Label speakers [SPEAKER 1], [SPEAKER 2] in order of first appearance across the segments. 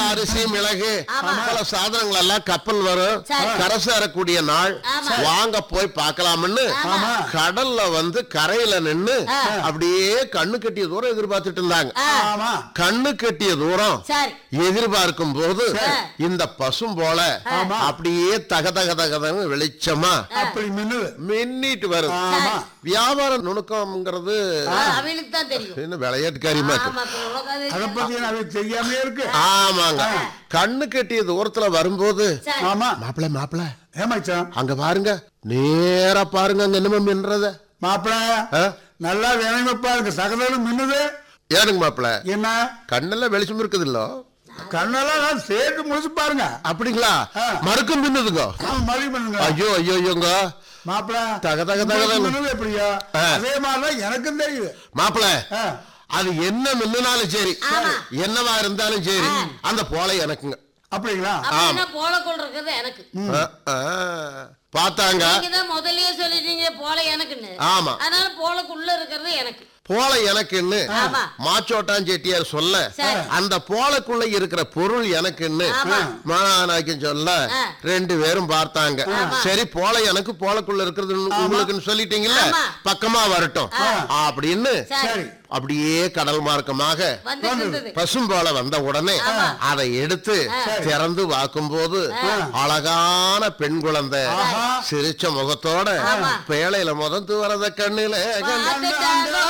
[SPEAKER 1] அரிசி மிளகு
[SPEAKER 2] ஆமா.
[SPEAKER 1] பல சாதனங்கள் எல்லாம் கப்பல் வரும்
[SPEAKER 2] சரி.
[SPEAKER 1] கரை சேரக்கூடிய நாள்
[SPEAKER 2] ஆமா.
[SPEAKER 1] வாங்க போய் பார்க்கலாம்னு
[SPEAKER 2] ஆமா.
[SPEAKER 1] கடல்ல வந்து கரையில நின்னு
[SPEAKER 2] ஆ.
[SPEAKER 1] அப்படியே கண்ணு கட்டிய தூரம் எதிர்பார்த்துட்டு இருந்தாங்க
[SPEAKER 2] ஆ,
[SPEAKER 3] ஆமா
[SPEAKER 1] கண்ணு கட்டிய தூரம்
[SPEAKER 2] சரி
[SPEAKER 1] எதிர்பார்க்கும் போது
[SPEAKER 2] சரி.
[SPEAKER 1] இந்த பசும் போல
[SPEAKER 3] ஆமா.
[SPEAKER 1] அப்படியே தக தக தகதன்னு வெளிச்சமா
[SPEAKER 3] அப்படி மின்னுது
[SPEAKER 1] மின்னிட்டு வருது
[SPEAKER 3] ஆமா
[SPEAKER 1] வியாபார நுணுக்கம்ங்கிறது
[SPEAKER 2] ஆ, அவளுக்கு தான் தெரியும்
[SPEAKER 1] என்ன விளையாட்டுக்காரியமா இருக்கு
[SPEAKER 2] ஆமா இப்ப உனக்கு அது
[SPEAKER 3] அத பத்தி எனக்கு தெரியாம இருக்கு
[SPEAKER 1] ஆமாங்க கண்ணு கட்டிய தூரத்துல வரும்போது
[SPEAKER 2] சரி
[SPEAKER 3] ஆமா
[SPEAKER 1] மாப்பிள மாப்பிள
[SPEAKER 3] ஏமாச்சான்
[SPEAKER 1] அங்க பாருங்க நேரா பாருங்க அங்க என்னமோ மின்றத
[SPEAKER 3] மாப்பிள
[SPEAKER 1] ஆ?
[SPEAKER 3] நல்லா வேணுங்க பாருங்க சகதலும் மின்னுது
[SPEAKER 1] ஏனுங்க மாப்பிள
[SPEAKER 3] என்ன
[SPEAKER 1] கண்ணெல்லாம் வெளிச்சம் இருக்குது இல்ல
[SPEAKER 3] கண்ணெல்லாம் நான் சேர்த்து முடிச்சு பாருங்க
[SPEAKER 1] அப்படிங்களா
[SPEAKER 3] ஆ.
[SPEAKER 1] மறுக்கும் மின்னுதுங்க
[SPEAKER 3] ஆமா, மறுபடி பண்ணுங்க
[SPEAKER 1] ஐயோ ஐயோ ஐயோங்க
[SPEAKER 3] மாப்பிள
[SPEAKER 1] தக தக தக
[SPEAKER 3] உங்களுக்கு
[SPEAKER 1] தக.
[SPEAKER 3] மின்னுது எப்படியா
[SPEAKER 1] ஆ.
[SPEAKER 3] அதே மாதிரிதான் எனக்கும் தெரியுது
[SPEAKER 1] மாப்பிள
[SPEAKER 3] ஆ.
[SPEAKER 1] அது என்ன மின்னுனாலும் சரி
[SPEAKER 2] ஆமா.
[SPEAKER 1] என்னவா இருந்தாலும் சரி அந்த போல எனக்குங்க
[SPEAKER 3] அப்படிங்களா
[SPEAKER 2] அப்படின்னா போலக்குள் இருக்கிறது எனக்கு
[SPEAKER 1] ஆ, ஆ. பார்த்தாங்க
[SPEAKER 2] நீங்க தான் முதல்லயே சொல்லிட்டீங்க போல எனக்குன்னு
[SPEAKER 1] ஆமா.
[SPEAKER 2] அதனால போலக்குள்ள இருக்கிறது எனக்கு
[SPEAKER 1] போல எனக்குன்னு
[SPEAKER 2] ஆமா.
[SPEAKER 1] மாச்சோட்டான் செட்டியார் சொல்ல
[SPEAKER 2] சரி.
[SPEAKER 1] அந்த போலக்குள்ள இருக்கிற பொருள் எனக்குன்னு
[SPEAKER 2] ஆமா.
[SPEAKER 1] மாநாயக்கன் சொல்ல
[SPEAKER 2] ஆ.
[SPEAKER 1] ரெண்டு பேரும் பார்த்தாங்க சரி போல எனக்கு போலக்குள்ள இருக்கிறது உங்களுக்குன்னு சொல்லிட்டீங்கல்ல
[SPEAKER 2] ஆமா.
[SPEAKER 1] பக்கமா வரட்டும் அப்படின்னு
[SPEAKER 2] சரி
[SPEAKER 3] சரி
[SPEAKER 1] அப்படியே கடல் மார்க்கமாக
[SPEAKER 2] வந்துட்டு இருந்தது
[SPEAKER 1] பசும்போல வந்த உடனே அதை எடுத்து திறந்து பார்க்கும்போது அழகான பெண் குழந்தை
[SPEAKER 3] ஆஹா.
[SPEAKER 1] சிரிச்ச முகத்தோட
[SPEAKER 2] ஆமா.
[SPEAKER 1] பேழையில முதந்து வரத கண்ணுல
[SPEAKER 2] பார்த்துட்டாலோ.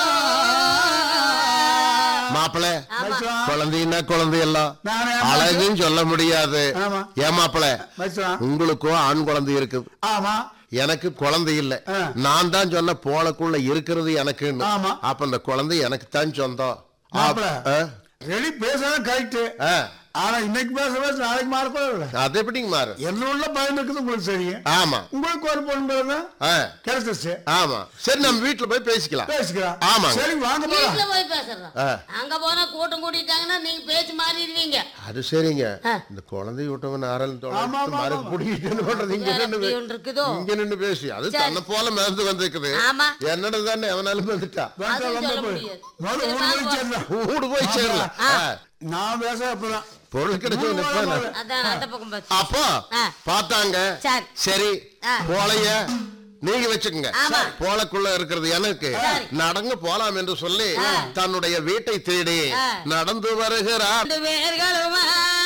[SPEAKER 1] மாப்பிள
[SPEAKER 3] மச்சான்,
[SPEAKER 1] குழந்தைன்னா குழந்தை எல்லாம்
[SPEAKER 3] நானே
[SPEAKER 1] அழகுன்னு சொல்ல முடியாது
[SPEAKER 3] ஆமா.
[SPEAKER 1] ஏன் மாப்பிள
[SPEAKER 3] மச்சான்
[SPEAKER 1] உங்களுக்கும் ஆண் குழந்தை இருக்குது
[SPEAKER 3] ஆமா
[SPEAKER 1] எனக்கு குழந்தை இல்ல
[SPEAKER 3] ஆ.
[SPEAKER 1] நான் தான் சொன்ன போலக்குள்ள இருக்கிறது எனக்குன்னு
[SPEAKER 3] ஆமா.
[SPEAKER 1] அப்ப இந்த குழந்தை எனக்கு தான் சொந்தம்
[SPEAKER 3] மாப்பிள.
[SPEAKER 1] ஆ?
[SPEAKER 3] ரெடி பேசுறது கரெக்ட்
[SPEAKER 1] ஆ.
[SPEAKER 3] ஆனா இன்னைக்கு பேச பேச நாளைக்கு மாறக்கூடாது
[SPEAKER 1] அது எப்படிங்க மாறு
[SPEAKER 3] என்ன உள்ள பயம் இருக்குது உங்களுக்கு தெரியும்
[SPEAKER 1] ஆமா
[SPEAKER 3] உங்களுக்கு ஒரு பொண்ணு பிறந்தா
[SPEAKER 1] ஆ.
[SPEAKER 3] கிடைச்சிருச்சு
[SPEAKER 1] ஆமா சரி நம்ம வீட்டுல போய் பேசிக்கலாம்
[SPEAKER 3] பேசிக்கலாம்
[SPEAKER 1] ஆமாங்க.
[SPEAKER 3] சரி வாங்க
[SPEAKER 2] வீட்டுல
[SPEAKER 3] போலாம்
[SPEAKER 2] போய் பேசுறோம்
[SPEAKER 1] ஆ.
[SPEAKER 2] அங்க போனா கூட்டம் கூட்டிட்டாங்கன்னா நீங்க பேச்சு மாறிடுவீங்க
[SPEAKER 1] அது சரிங்க
[SPEAKER 2] ஆ.
[SPEAKER 1] இந்த குழந்தை விட்டவன் ஆரல்
[SPEAKER 3] ஆமா, ஆமா,
[SPEAKER 1] மறு
[SPEAKER 3] ஆமா.
[SPEAKER 1] குடிக்கிட்டு பண்றது இங்க
[SPEAKER 2] வேற
[SPEAKER 1] நின்னு
[SPEAKER 2] எப்படி
[SPEAKER 1] பே-
[SPEAKER 2] ஒன்று இருக்குதோ
[SPEAKER 1] இங்க நின்னு பேசி அது
[SPEAKER 2] சரி.
[SPEAKER 1] தன்னை போல மிதந்து வந்திருக்குது
[SPEAKER 2] ஆமா.
[SPEAKER 1] என்னோட தானே எவனாலும் வந்துட்டா
[SPEAKER 3] வேண்டாம்,
[SPEAKER 2] அதுவும்
[SPEAKER 3] ரொம்ப
[SPEAKER 2] சொல்ல
[SPEAKER 3] போய்.
[SPEAKER 2] முடியாது.
[SPEAKER 3] முதல்ல
[SPEAKER 2] சரி,
[SPEAKER 3] ஊர்
[SPEAKER 2] வாங்க.
[SPEAKER 3] போய் சேரலாம்.
[SPEAKER 1] ஊடு போய் சேரலாம்
[SPEAKER 2] ஆ.
[SPEAKER 1] ஆ.
[SPEAKER 3] நான் பேச அப்பதான்
[SPEAKER 1] பொருள் கிடைச்ச
[SPEAKER 3] ஊர்
[SPEAKER 1] நிப்பான
[SPEAKER 3] போய்
[SPEAKER 2] அதான் அந்த பக்கம் பேசு
[SPEAKER 1] அப்போ
[SPEAKER 2] ஆ.
[SPEAKER 1] பார்த்தாங்க
[SPEAKER 2] சரி.
[SPEAKER 1] சரி
[SPEAKER 2] ஆ.
[SPEAKER 1] போலைய நீங்க வச்சுக்கோங்க
[SPEAKER 2] ஆமா.
[SPEAKER 1] போலக்குள்ள இருக்கிறது எனக்கு
[SPEAKER 2] சரி.
[SPEAKER 1] நடந்து போலாம் என்று சொல்லி தன்னுடைய வீட்டை தேடி
[SPEAKER 2] ஆ.
[SPEAKER 1] நடந்து வருகிறார்
[SPEAKER 2] ரெண்டு பேர்களுமா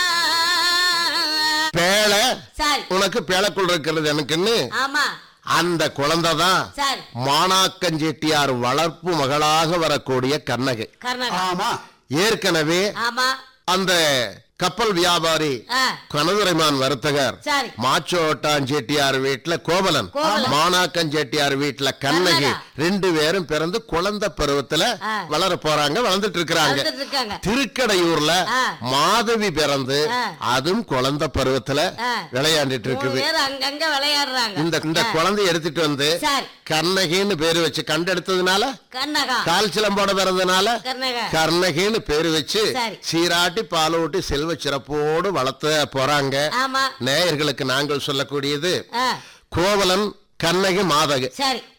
[SPEAKER 1] பேழை
[SPEAKER 2] சரி
[SPEAKER 1] உனக்கு பேழைக்குள்ள இருக்கிறது எனக்குன்னு
[SPEAKER 2] ஆமா
[SPEAKER 1] அந்த குழந்தை தான்
[SPEAKER 2] சரி
[SPEAKER 1] மாணாக்கஞ்செட்டியார் வளர்ப்பு மகளாக வரக்கூடிய கண்ணகி
[SPEAKER 2] கர்நாடகா
[SPEAKER 3] ஆமா
[SPEAKER 1] ஏற்கனவே
[SPEAKER 2] ஆமா
[SPEAKER 1] அந்த கப்பல் வியாபாரி
[SPEAKER 2] ஆ
[SPEAKER 1] கனதுரைமான் வர்த்தகர்
[SPEAKER 2] சரி
[SPEAKER 1] மாச்சோட்டான் செட்டியார் வீட்டுல கோவலன்
[SPEAKER 2] கோவலன்.
[SPEAKER 1] மாணாக்கன் செட்டியார் வீட்டுல கண்ணகி
[SPEAKER 2] கண்ணகா.
[SPEAKER 1] ரெண்டு பேரும் பிறந்து குழந்தை பருவத்துல
[SPEAKER 2] ஆ.
[SPEAKER 1] வளர போறாங்க வளர்ந்துட்டு இருக்கிறாங்க
[SPEAKER 2] வந்துட்டு இருக்காங்க
[SPEAKER 1] திருக்கடையூர்ல
[SPEAKER 2] ஆ.
[SPEAKER 1] மாதவி பிறந்து
[SPEAKER 2] ஆ.
[SPEAKER 1] அதுவும் குழந்தை பருவத்துல
[SPEAKER 2] ஆ.
[SPEAKER 1] விளையாண்டுட்டு
[SPEAKER 2] மூணு
[SPEAKER 1] இருக்குது
[SPEAKER 2] பேர் அங்கங்க விளையாடுறாங்க
[SPEAKER 1] இந்த இந்த
[SPEAKER 2] ஆ.
[SPEAKER 1] குழந்தைய எடுத்துட்டு வந்து
[SPEAKER 2] சரி
[SPEAKER 1] கண்ணகின்னு பேரு வச்சு கண்டெடுத்ததுனால
[SPEAKER 2] கண்ணகா
[SPEAKER 1] கால் சிலம்போட பிறந்தனால
[SPEAKER 2] கர்நாடகா
[SPEAKER 1] கர்ணகின்னு பேரு வச்சு
[SPEAKER 2] சரி.
[SPEAKER 1] சீராட்டி பாலூட்டி செல்வ சிறப்போடு வளர்த்த போறாங்க
[SPEAKER 2] ஆமா
[SPEAKER 1] நேயர்களுக்கு நாங்கள் சொல்லக்கூடியது
[SPEAKER 2] ஆ
[SPEAKER 1] கோவலன் கண்ணகி மாதகு
[SPEAKER 2] சரி